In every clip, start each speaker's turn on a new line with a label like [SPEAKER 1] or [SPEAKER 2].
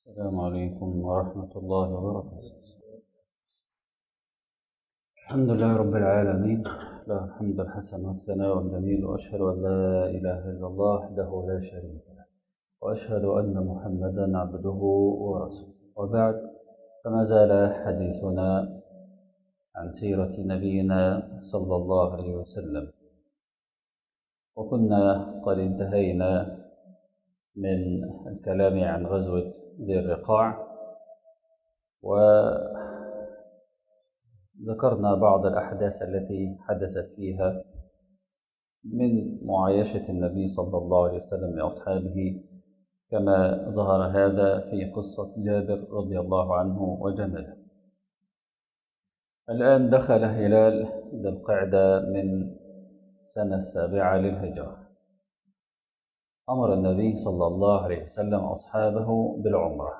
[SPEAKER 1] السلام عليكم ورحمة الله وبركاته الحمد لله رب العالمين له الحمد الحسن والثناء الجميل وأشهد أن لا إله إلا الله وحده لا شريك له وأشهد أن محمدا عبده ورسوله وبعد فما زال حديثنا عن سيرة نبينا صلى الله عليه وسلم وكنا قد انتهينا من الكلام عن غزوة ذي الرقاع وذكرنا بعض الأحداث التي حدثت فيها من معايشة النبي صلى الله عليه وسلم لأصحابه كما ظهر هذا في قصة جابر رضي الله عنه وجمله الآن دخل هلال ذي القعدة من السنة السابعة للهجرة أمر النبي صلى الله عليه وسلم أصحابه بالعمرة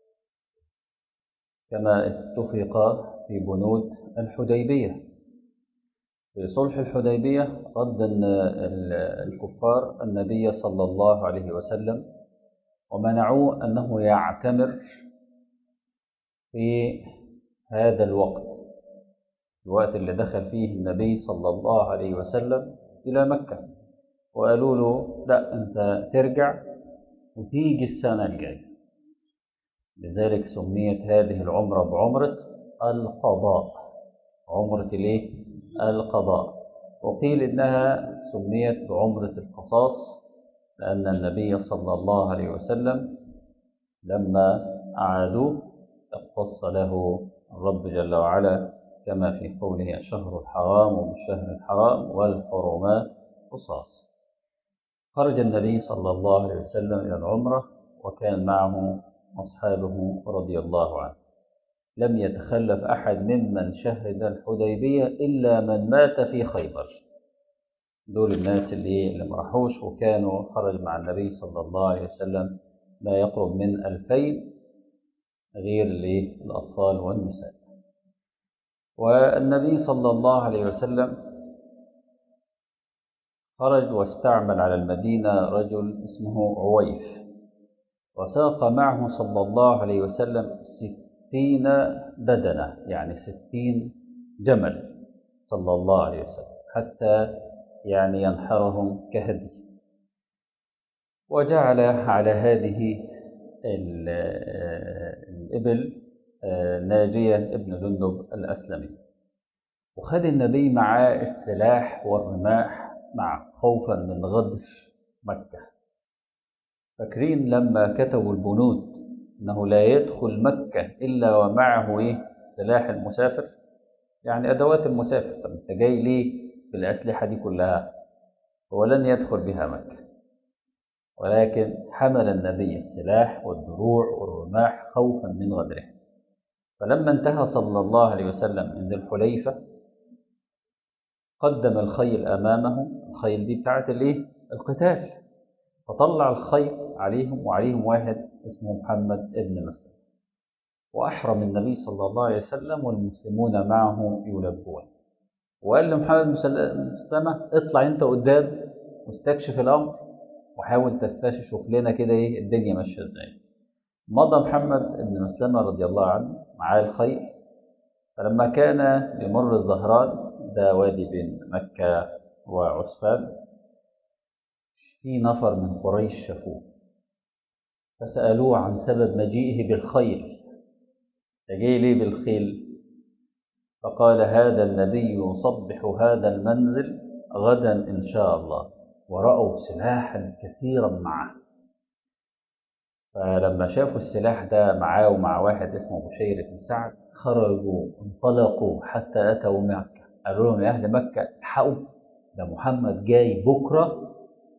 [SPEAKER 1] كما اتفق في بنود الحديبية في صلح الحديبية رد الكفار النبي صلى الله عليه وسلم ومنعوه أنه يعتمر في هذا الوقت الوقت اللي دخل فيه النبي صلى الله عليه وسلم إلى مكة وقالوا له لا أنت ترجع وتيجي السنة الجاية لذلك سميت هذه العمرة بعمرة القضاء عمرة الايه؟ القضاء وقيل إنها سميت بعمرة القصاص لأن النبي صلى الله عليه وسلم لما أعادوه اقتص له الرب جل وعلا كما في قوله الشهر الحرام والشهر الحرام والحرمات قصاص خرج النبي صلى الله عليه وسلم إلى العمرة وكان معه أصحابه رضي الله عنه لم يتخلف أحد ممن شهد الحديبية إلا من مات في خيبر دول الناس اللي اللي ما راحوش وكانوا خرج مع النبي صلى الله عليه وسلم ما يقرب من ألفين غير الأطفال والنساء والنبي صلى الله عليه وسلم خرج واستعمل على المدينة رجل اسمه عويف وساق معه صلى الله عليه وسلم ستين بدنة يعني ستين جمل صلى الله عليه وسلم حتى يعني ينحرهم كهدي وجعل على هذه الإبل ناجية ابن جندب الأسلمي وخد النبي معاه السلاح والرماح مع خوفا من غدر مكة فاكرين لما كتبوا البنود انه لا يدخل مكة الا ومعه ايه سلاح المسافر يعني ادوات المسافر طب انت جاي ليه بالاسلحة دي كلها هو لن يدخل بها مكة ولكن حمل النبي السلاح والدروع والرماح خوفا من غدره فلما انتهى صلى الله عليه وسلم من ذي الحليفة قدم الخيل أمامه الخيل دي بتاعت الايه القتال فطلع الخيل عليهم وعليهم واحد اسمه محمد ابن مسلم وأحرم النبي صلى الله عليه وسلم والمسلمون معه يلبون وقال لمحمد بن مسلمة اطلع انت قدام واستكشف الأمر وحاول تستشف لنا كده ايه الدنيا ماشية ازاي مضى محمد بن مسلمة رضي الله عنه معاه الخيل فلما كان بمر الظهران ده وادي بين مكة وعسفان في نفر من قريش شافوه فسألوه عن سبب مجيئه بالخيل جاي ليه بالخيل فقال هذا النبي يصبح هذا المنزل غدا إن شاء الله ورأوا سلاحا كثيرا معه فلما شافوا السلاح ده معاه ومع واحد اسمه بشير بن سعد خرجوا انطلقوا حتى أتوا مكة قالوا لهم يا أهل مكة الحقوا ده محمد جاي بكرة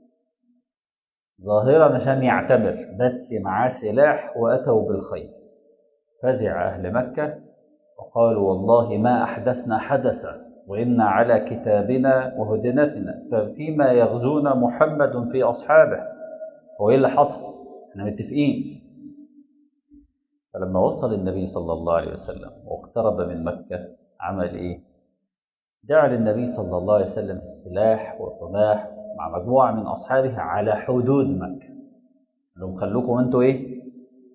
[SPEAKER 1] ظاهرا عشان يعتبر بس معاه سلاح وأتوا بالخير فزع أهل مكة وقالوا والله ما أحدثنا حدثا وإنا على كتابنا وهدنتنا ففيما يغزونا محمد في أصحابه هو إيه اللي حصل؟ احنا متفقين فلما وصل النبي صلى الله عليه وسلم واقترب من مكة عمل إيه؟ جعل النبي صلى الله عليه وسلم السلاح والرماح مع مجموعة من أصحابه على حدود مكة قال لهم خلوكم أنتوا إيه؟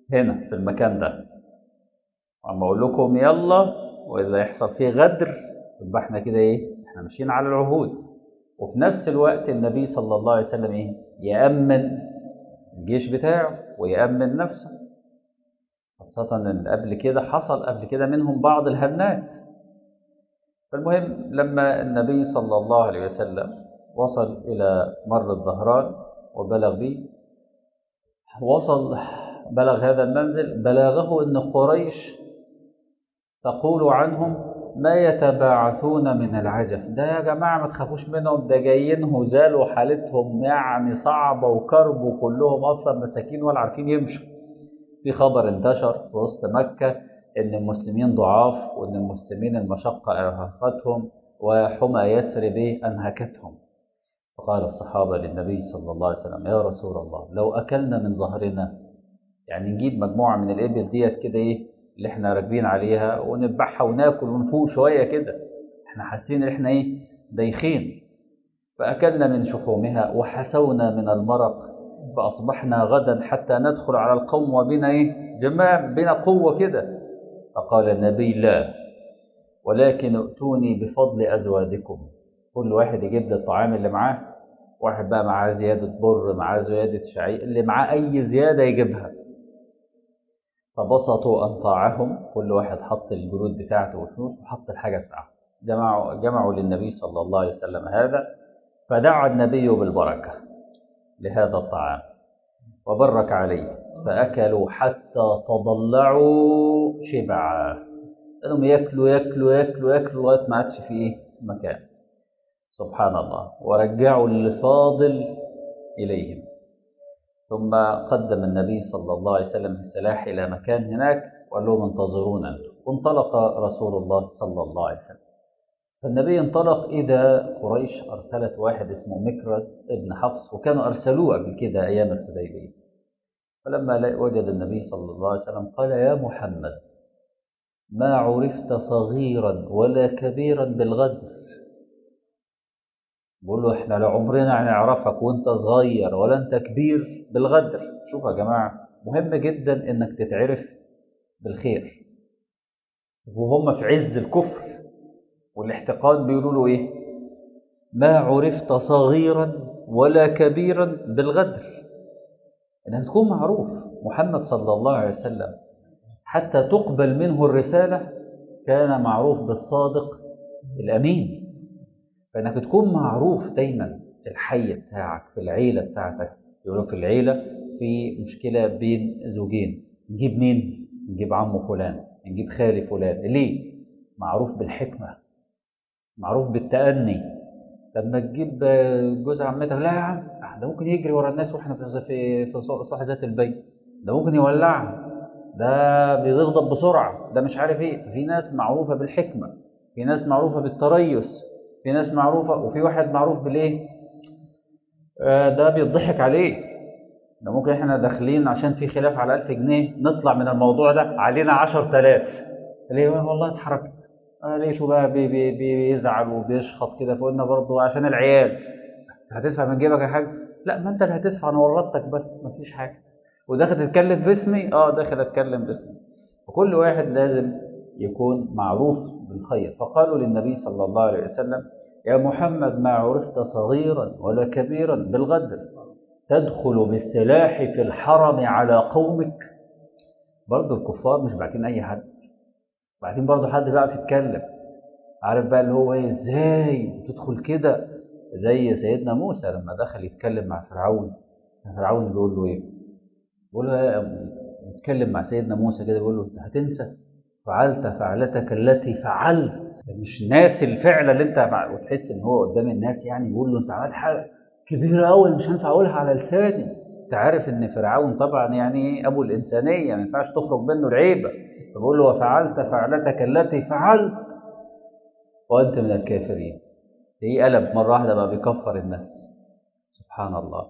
[SPEAKER 1] هنا في المكان ده وأما أقول لكم يلا وإذا يحصل فيه غدر يبقى احنا كده إيه؟ احنا ماشيين على العهود وفي نفس الوقت النبي صلى الله عليه وسلم إيه؟ يأمن الجيش بتاعه ويأمن نفسه خاصة إن قبل كده حصل قبل كده منهم بعض الهنات فالمهم لما النبي صلى الله عليه وسلم وصل إلى مر الظهران وبلغ به وصل بلغ هذا المنزل بلغه أن قريش تقول عنهم ما يتباعثون من العجف ده يا جماعة ما تخافوش منهم ده جايين هزال وحالتهم يعني صعبة وكرب وكلهم أصلا مساكين ولا عارفين يمشوا في خبر انتشر في وسط مكة إن المسلمين ضعاف وإن المسلمين المشقة أرهقتهم وحمى يثرب أنهكتهم فقال الصحابة للنبي صلى الله عليه وسلم يا رسول الله لو أكلنا من ظهرنا يعني نجيب مجموعة من الإبل ديت كده إيه اللي إحنا راكبين عليها ونذبحها وناكل ونفوق شوية كده إحنا حاسين إن إحنا إيه دايخين فأكلنا من شحومها وحسونا من المرق فأصبحنا غدا حتى ندخل على القوم وبنا إيه جماع بنا قوة كده فقال النبي لا ولكن ائتوني بفضل أزوادكم كل واحد يجيب لي الطعام اللي معاه واحد بقى معاه زيادة بر معاه زيادة شعير اللي معاه أي زيادة يجيبها فبسطوا أنطاعهم كل واحد حط الجرود بتاعته والفلوس وحط الحاجة بتاعته جمعوا جمعوا للنبي صلى الله عليه وسلم هذا فدعا النبي بالبركة لهذا الطعام وبرك عليه فأكلوا حتى تضلعوا شبعا انهم ياكلوا ياكلوا ياكلوا ياكلوا لغايه ما عادش فيه مكان سبحان الله ورجعوا الفاضل اليهم ثم قدم النبي صلى الله عليه وسلم السلاح الى مكان هناك وقال لهم انتظرونا انتم وانطلق رسول الله صلى الله عليه وسلم فالنبي انطلق إذا قريش أرسلت واحد اسمه مكرز ابن حفص وكانوا أرسلوه قبل كده أيام الحديبية فلما وجد النبي صلى الله عليه وسلم قال يا محمد ما عرفت صغيرا ولا كبيرا بالغدر بقول له احنا لعمرنا هنعرفك وانت صغير ولا انت كبير بالغدر شوف يا جماعة مهم جدا انك تتعرف بالخير وهم في عز الكفر والاحتقان بيقولوا له ايه ما عرفت صغيرا ولا كبيرا بالغدر انك تكون معروف محمد صلى الله عليه وسلم حتى تقبل منه الرسالة كان معروف بالصادق الأمين فإنك تكون معروف دايما في الحي بتاعك في العيلة بتاعتك يقولوا في العيلة في مشكلة بين زوجين نجيب مين؟ نجيب عمه فلان نجيب خالي فلان ليه؟ معروف بالحكمة معروف بالتأني لما تجيب جوز عمتك لا يا عم ده ممكن يجري ورا الناس واحنا في في في صح ذات البيت ده ممكن يولعها ده بيغضب بسرعة ده مش عارف ايه في ناس معروفة بالحكمة في ناس معروفة بالتريث في ناس معروفة وفي واحد معروف بالايه آه ده بيضحك عليه ده ممكن احنا داخلين عشان في خلاف على ألف جنيه نطلع من الموضوع ده علينا عشر تلاف ليه والله اتحركت انا لقيته بقى بي بي بي بيزعل وبيشخط كده فقلنا برضه عشان العيال هتدفع من جيبك يا حاج لا ما انت اللي هتدفع انا ورطتك بس مفيش حاجه وداخل تتكلم باسمي اه داخل اتكلم باسمي وكل واحد لازم يكون معروف بالخير فقالوا للنبي صلى الله عليه وسلم يا محمد ما عرفت صغيرا ولا كبيرا بالغدر تدخل بالسلاح في الحرم على قومك برضه الكفار مش باعتين اي حد بعدين برضه حد بقى يتكلم عارف بقى اللي هو ايه ازاي تدخل كده زي سيدنا موسى لما دخل يتكلم مع فرعون فرعون بيقول له ايه بيقول له يتكلم مع سيدنا موسى كده بيقول له انت هتنسى فعلت فعلتك التي فعلت مش ناسي الفعل اللي انت وتحس ان هو قدام الناس يعني بيقول له انت عملت حاجه كبيره قوي مش هينفع اقولها على لساني انت عارف ان فرعون طبعا يعني ابو الانسانيه ما ينفعش تخرج منه العيبه فبقول له وفعلت فعلتك التي فعلت وانت من الكافرين تلاقيه قلب مره واحده بقى بيكفر الناس سبحان الله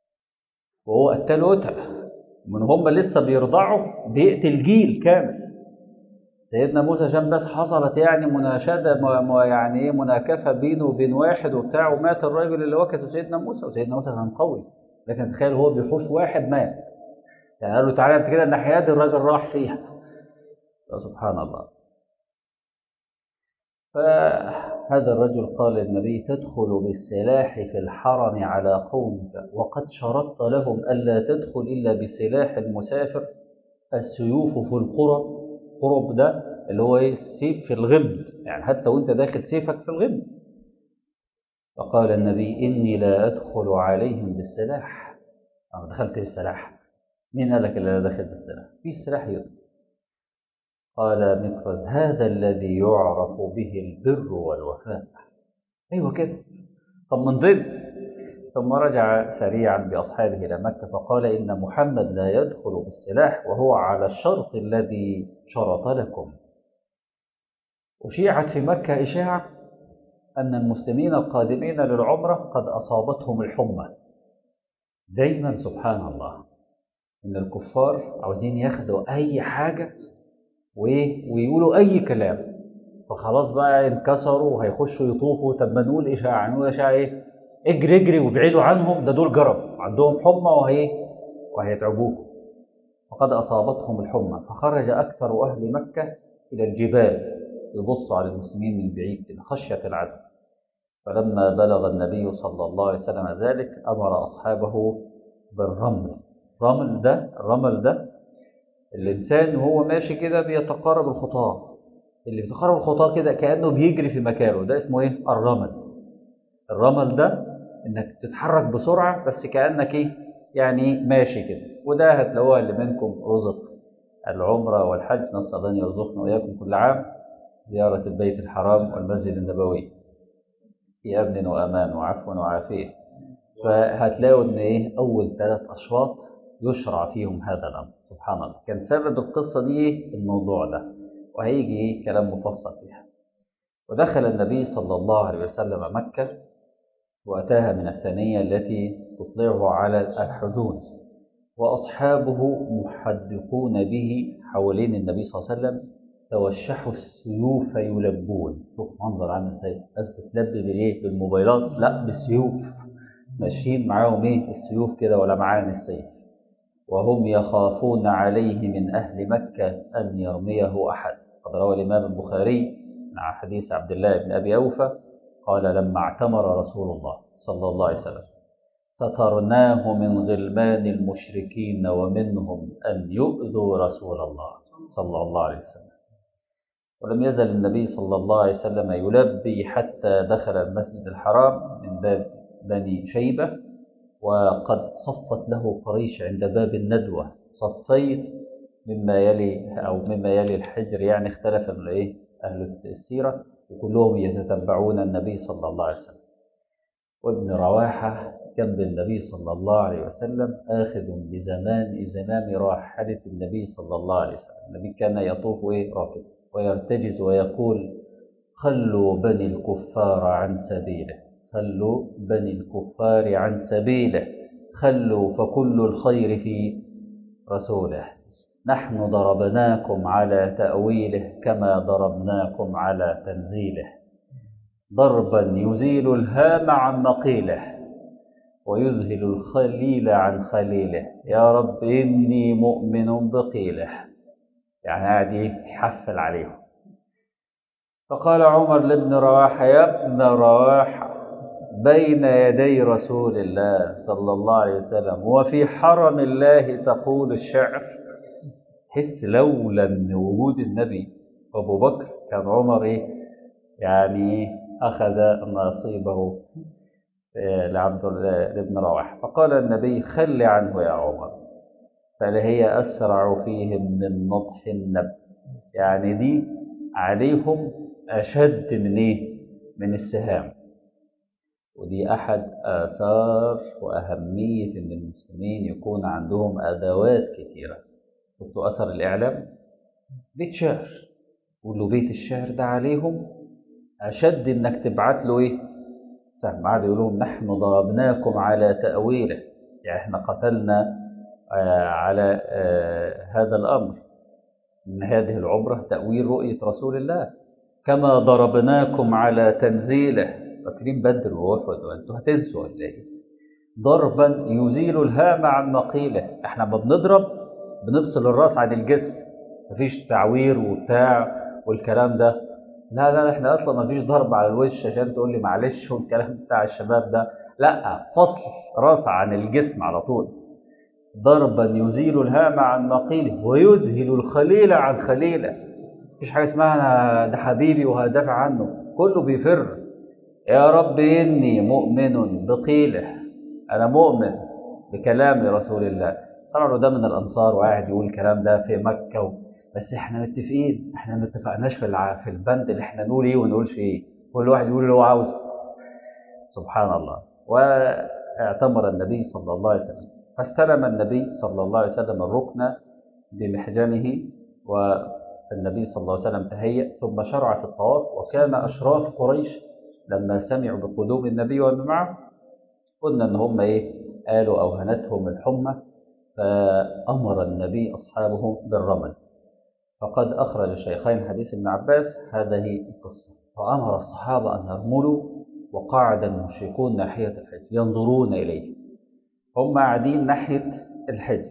[SPEAKER 1] وهو قتال قتل من هم لسه بيرضعوا بيقتل جيل كامل سيدنا موسى عشان بس حصلت يعني مناشده يعني ايه مناكفه بينه وبين واحد وبتاع ومات الراجل اللي وكته سيدنا موسى وسيدنا موسى كان قوي لكن تخيل هو بيحوش واحد مات يعني قال له تعالى انت كده الناحيه دي الراجل راح فيها سبحان الله فهذا الرجل قال للنبي تدخل بالسلاح في الحرم على قومك وقد شرطت لهم ألا تدخل إلا بسلاح المسافر السيوف في القرب قرب ده اللي هو ايه السيف في الغمد يعني حتى وانت داخل سيفك في الغمد فقال النبي إني لا أدخل عليهم بالسلاح أنا دخلت بالسلاح مين قال لك اللي أنا داخل بالسلاح في سلاح يدخل قال مكرز هذا الذي يعرف به البر والوفاء ايوه كده طب من ضمن ثم رجع سريعا باصحابه الى مكه فقال ان محمد لا يدخل بالسلاح وهو على الشرط الذي شرط لكم اشيعت في مكه اشاعه ان المسلمين القادمين للعمره قد اصابتهم الحمى دايما سبحان الله ان الكفار عاوزين ياخدوا اي حاجه ويقولوا اي كلام فخلاص بقى انكسروا وهيخشوا يطوفوا طب ما نقول اشاعه نقول اشاعه ايه اجري اجري وابعدوا عنهم ده دول جرب عندهم حمى وهي وهيتعبوكم فقد اصابتهم الحمى فخرج اكثر اهل مكه الى الجبال يبصوا على المسلمين من بعيد كده خشيه العدو فلما بلغ النبي صلى الله عليه وسلم ذلك امر اصحابه بالرمل الرمل ده الرمل ده الانسان وهو ماشي كده بيتقارب الخطاه اللي بيتقارب الخطاه كده كانه بيجري في مكانه ده اسمه ايه الرمل الرمل ده انك تتحرك بسرعه بس كانك ايه يعني ماشي كده وده هتلاقوها اللي منكم رزق العمره والحج نسال الله ان يرزقنا واياكم كل عام زياره البيت الحرام والمسجد النبوي في امن وامان وعفو وعافيه فهتلاقوا ان ايه اول ثلاث اشواط يشرع فيهم هذا الامر سبحان الله كان سبب القصة دي الموضوع ده وهيجي كلام مفصل فيها ودخل النبي صلى الله عليه وسلم مكة وأتاها من الثانية التي تطلعه على الحجون وأصحابه محدقون به حوالين النبي صلى الله عليه وسلم توشحوا السيوف يلبون شوف منظر عامل ازاي ناس بتلبي بالايه بالموبايلات لا بالسيوف ماشيين معاهم ايه السيوف كده ولا معاهم السيف وهم يخافون عليه من أهل مكة أن يرميه أحد قد روى الإمام البخاري مع حديث عبد الله بن أبي أوفى قال لما اعتمر رسول الله صلى الله عليه وسلم سترناه من غلمان المشركين ومنهم أن يؤذوا رسول الله صلى الله عليه وسلم ولم يزل النبي صلى الله عليه وسلم يلبي حتى دخل المسجد الحرام من باب بني شيبة وقد صفت له قريش عند باب الندوة صفين مما يلي أو مما يلي الحجر يعني اختلف الايه أهل السيرة وكلهم يتتبعون النبي صلى الله عليه وسلم وابن رواحة جنب النبي صلى الله عليه وسلم آخذ بزمان زمام راحلة النبي صلى الله عليه وسلم النبي كان يطوف إيه راكب ويرتجز ويقول خلوا بني الكفار عن سبيله خلوا بني الكفار عن سبيله خلوا فكل الخير في رسوله نحن ضربناكم على تأويله كما ضربناكم على تنزيله ضربا يزيل الهام عن مقيله ويذهل الخليل عن خليله يا رب إني مؤمن بقيله يعني قاعد يحفل عليهم فقال عمر لابن رواحة يا ابن رواحة بين يدي رسول الله صلى الله عليه وسلم وفي حرم الله تقول الشعر حس لولا ان وجود النبي ابو بكر كان عمر ايه يعني اخذ نصيبه لعبد الله بن رواحه فقال النبي خل عنه يا عمر فلهي اسرع فيهم من نطح النب يعني دي عليهم اشد من ايه من السهام ودي أحد آثار وأهمية إن المسلمين يكون عندهم أدوات كثيرة شفتوا أثر الإعلام بيت شعر قول له بيت الشعر ده عليهم أشد إنك تبعت له إيه سهم قعد يقول لهم نحن ضربناكم على تأويله يعني إحنا قتلنا آه على آه هذا الأمر من هذه العمرة تأويل رؤية رسول الله كما ضربناكم على تنزيله فاكرين بدر وأحد وأنتوا هتنسوا ولا إيه؟ ضربا يزيل الهام عن مقيله احنا ما بنضرب بنفصل الراس عن الجسم مفيش تعوير وبتاع والكلام ده لا لا احنا اصلا مفيش ضرب على الوش عشان تقول لي معلش والكلام بتاع الشباب ده لا فصل راس عن الجسم على طول ضربا يزيل الهام عن مقيله ويذهل الخليل عن خليله مفيش حاجه اسمها انا ده حبيبي وهدافع عنه كله بيفر يا رب اني مؤمن بقيله انا مؤمن بكلام رسول الله طبعا ده من الانصار وقاعد يقول الكلام ده في مكه و... بس احنا متفقين احنا ما اتفقناش في الع... في البند اللي احنا نقول ايه وما نقولش ايه كل واحد يقول اللي هو عاوز سبحان الله واعتمر النبي صلى الله عليه وسلم فاستلم النبي صلى الله عليه وسلم الركن بمحجنه والنبي صلى الله عليه وسلم تهيأ ثم شرع في الطواف وكان أشراف قريش لما سمعوا بقدوم النبي ومن معه قلنا ان هم ايه قالوا اوهنتهم الحمى فامر النبي اصحابه بالرمل فقد اخرج الشيخين حديث ابن عباس هذه القصه فامر الصحابه ان يرملوا وقعد المشركون ناحيه الحجر ينظرون اليه هم قاعدين ناحيه الحجر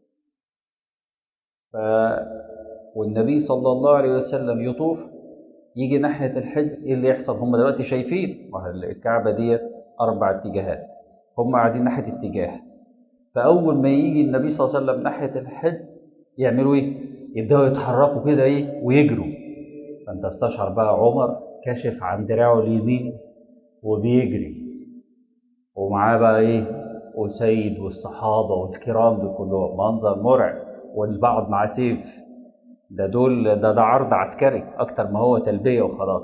[SPEAKER 1] ف والنبي صلى الله عليه وسلم يطوف يجي ناحيه الحجر ايه اللي يحصل هم دلوقتي شايفين الكعبه ديت اربع اتجاهات هم قاعدين ناحيه اتجاه فاول ما يجي النبي صلى الله عليه وسلم ناحيه الحج يعملوا ايه يبداوا يتحركوا كده ايه ويجروا فانت استشعر بقى عمر كاشف عن دراعه اليمين وبيجري ومعاه بقى ايه وسيد والصحابه والكرام دول كلهم منظر مرعب والبعض مع سيف ده دول ده ده عرض عسكري اكتر ما هو تلبيه وخلاص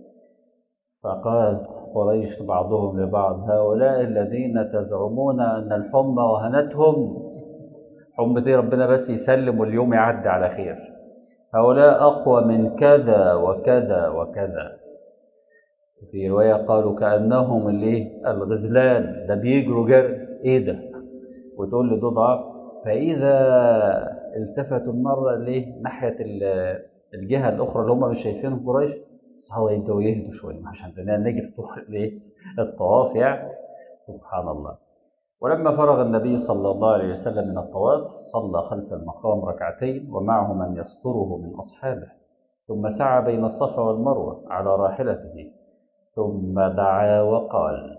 [SPEAKER 1] فقال قريش بعضهم لبعض هؤلاء الذين تزعمون أن الحمى وهنتهم حمى ربنا بس يسلم واليوم يعدي على خير هؤلاء أقوى من كذا وكذا وكذا في رواية قالوا كأنهم اللي الغزلان ده بيجروا جري إيه ده وتقول لي ده ضعف فإذا التفتوا المرة ليه ناحية الجهة الأخرى اللي هم مش شايفينهم قريش الصحابه يبداوا يهدوا شويه عشان بدنا نجري طول الايه الطواف يعني سبحان الله ولما فرغ النبي صلى الله عليه وسلم من الطواف صلى خلف المقام ركعتين ومعه من يستره من اصحابه ثم سعى بين الصفا والمروه على راحلته ثم دعا وقال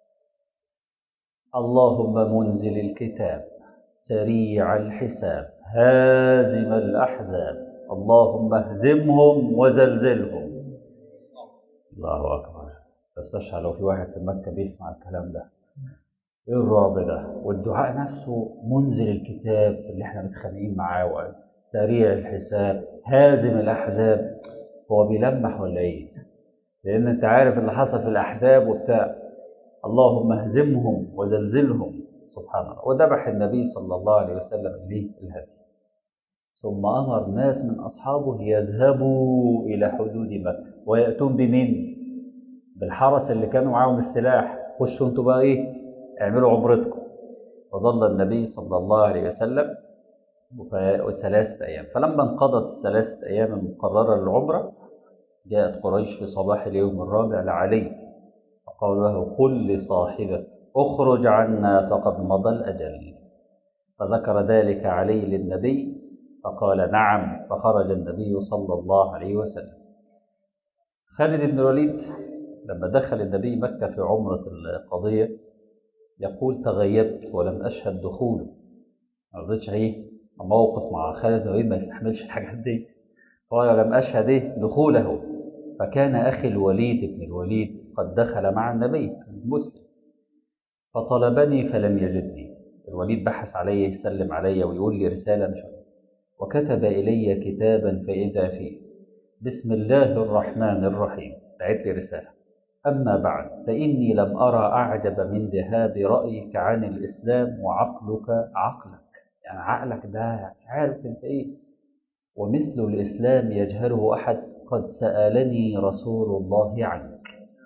[SPEAKER 1] اللهم منزل الكتاب سريع الحساب هازم الاحزاب اللهم اهزمهم وزلزلهم الله اكبر تستشعر لو في واحد في مكه بيسمع الكلام ده ايه الرعب ده والدعاء نفسه منزل الكتاب اللي احنا متخانقين معاه سريع الحساب هازم الاحزاب هو بيلمح ولا ايه لان انت عارف اللي حصل في الاحزاب وبتاع اللهم اهزمهم وزلزلهم سبحان الله وذبح النبي صلى الله عليه وسلم ليه الهدي ثم امر ناس من اصحابه يذهبوا الى حدود مكه وياتون بمين بالحرس اللي كانوا معاهم السلاح خشوا انتوا بقى ايه اعملوا عمرتكم وظل النبي صلى الله عليه وسلم ثلاثة أيام فلما انقضت الثلاثة أيام المقررة للعمرة جاءت قريش في صباح اليوم الرابع لعلي فقال له قل لصاحبك اخرج عنا فقد مضى الأجل فذكر ذلك علي للنبي فقال نعم فخرج النبي صلى الله عليه وسلم خالد بن الوليد لما دخل النبي مكة في عمرة القضية يقول تغيبت ولم أشهد دخوله ما رضيتش ايه موقف مع خالد بن الوليد ما يستحملش الحاجات دي قال لم أشهد ايه دخوله فكان أخي الوليد بن الوليد قد دخل مع النبي المسلم فطلبني فلم يجدني الوليد بحث علي يسلم علي ويقول لي رسالة مش عارف وكتب إلي كتابا فإذا فيه بسم الله الرحمن الرحيم بعت لي رسالة أما بعد فإني لم أرى أعجب من ذهاب رأيك عن الإسلام وعقلك عقلك يعني عقلك ده مش عارف أنت إيه ومثل الإسلام يجهله أحد قد سألني رسول الله عنك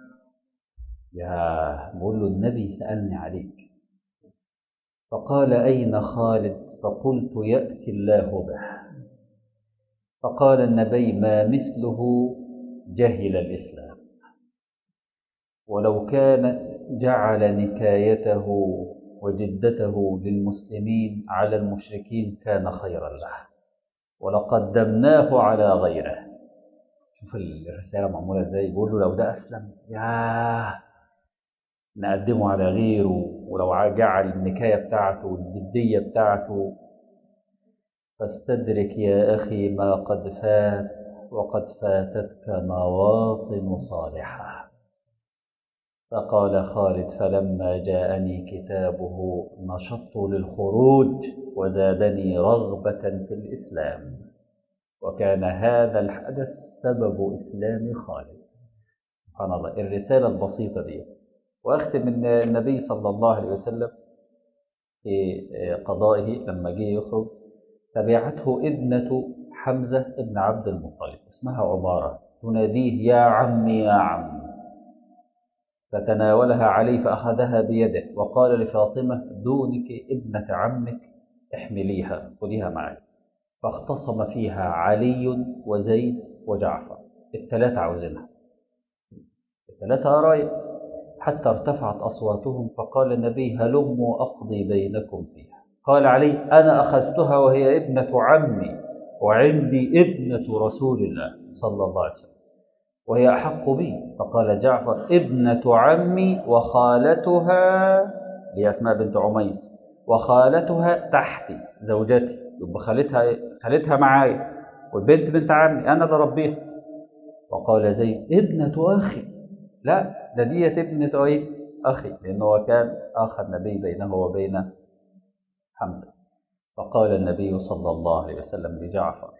[SPEAKER 1] يا بقول له النبي سألني عليك فقال أين خالد فقلت يأتي الله به فقال النبي ما مثله جهل الإسلام ولو كان جعل نكايته وجدته للمسلمين على المشركين كان خيرا له ولقدمناه على غيره شوف الرسالة معمولة ازاي بيقول له لو ده أسلم ياه نقدمه على غيره ولو جعل النكاية بتاعته والجدية بتاعته فاستدرك يا أخي ما قد فات وقد فاتتك مواطن صالحة فقال خالد فلما جاءني كتابه نشطت للخروج وزادني رغبة في الإسلام وكان هذا الحدث سبب إسلام خالد سبحان الله الرسالة البسيطة دي وأختم إن النبي صلى الله عليه وسلم في قضائه لما جه يخرج تبعته ابنة حمزة بن عبد المطلب اسمها عمارة تناديه يا عمي يا عم فتناولها علي فأخذها بيده وقال لفاطمة دونك ابنة عمك احمليها خذيها معي فاختصم فيها علي وزيد وجعفر الثلاثة عاوزينها الثلاثة قرايب حتى ارتفعت أصواتهم فقال النبي هلموا أقضي بينكم فيها قال علي أنا أخذتها وهي ابنة عمي وعندي ابنة رسول الله صلى الله عليه وسلم وهي أحق بي فقال جعفر ابنة عمي وخالتها هي أسماء بنت عميس وخالتها تحتي زوجتي يبقى خالتها خالتها معايا والبنت بنت عمي أنا بربيها وقال زيد ابنة أخي لا ده ديت ابنة ايه أخي لأنه هو كان أخ النبي بينه وبين حمزة فقال النبي صلى الله عليه وسلم لجعفر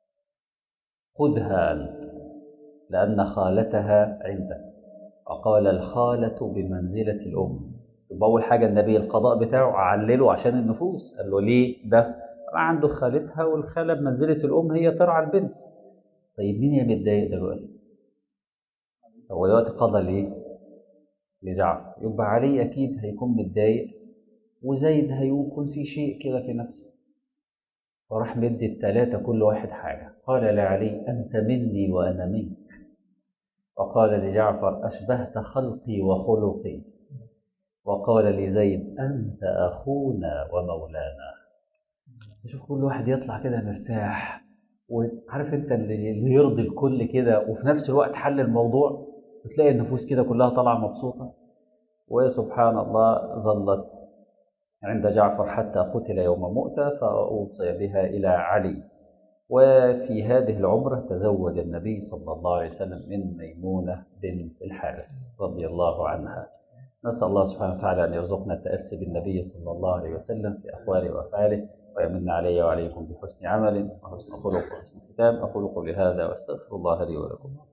[SPEAKER 1] خذها أنت لأن خالتها عندك وقال الخالة بمنزلة الأم يبقى أول حاجة النبي القضاء بتاعه علله عشان النفوس قال له ليه ده ما عنده خالتها والخالة بمنزلة الأم هي ترعى البنت طيب مين اللي متضايق دلوقتي؟ هو دلوقتي قضى ليه؟ لجعفر يبقى علي أكيد هيكون متضايق وزيد هيكون في شيء كده في نفسه فراح مدي التلاتة كل واحد حاجة قال لعلي أنت مني وأنا منك وقال لجعفر أشبهت خلقي وخلقي وقال لزيد أنت أخونا ومولانا شوف كل واحد يطلع كده مرتاح وعارف انت اللي يرضي الكل كده وفي نفس الوقت حل الموضوع وتلاقي النفوس كده كلها طالعه مبسوطه وسبحان الله ظلت عند جعفر حتى قتل يوم مؤتة فأوصي بها إلى علي وفي هذه العمرة تزوج النبي صلى الله عليه وسلم من ميمونة بنت الحارث رضي الله عنها نسأل الله سبحانه وتعالى أن يرزقنا التأسي بالنبي صلى الله عليه وسلم في أقواله وأفعاله ويمن علي وعليكم بحسن عمل وحسن خلق وحسن ختام أقول قولي هذا وأستغفر الله لي ولكم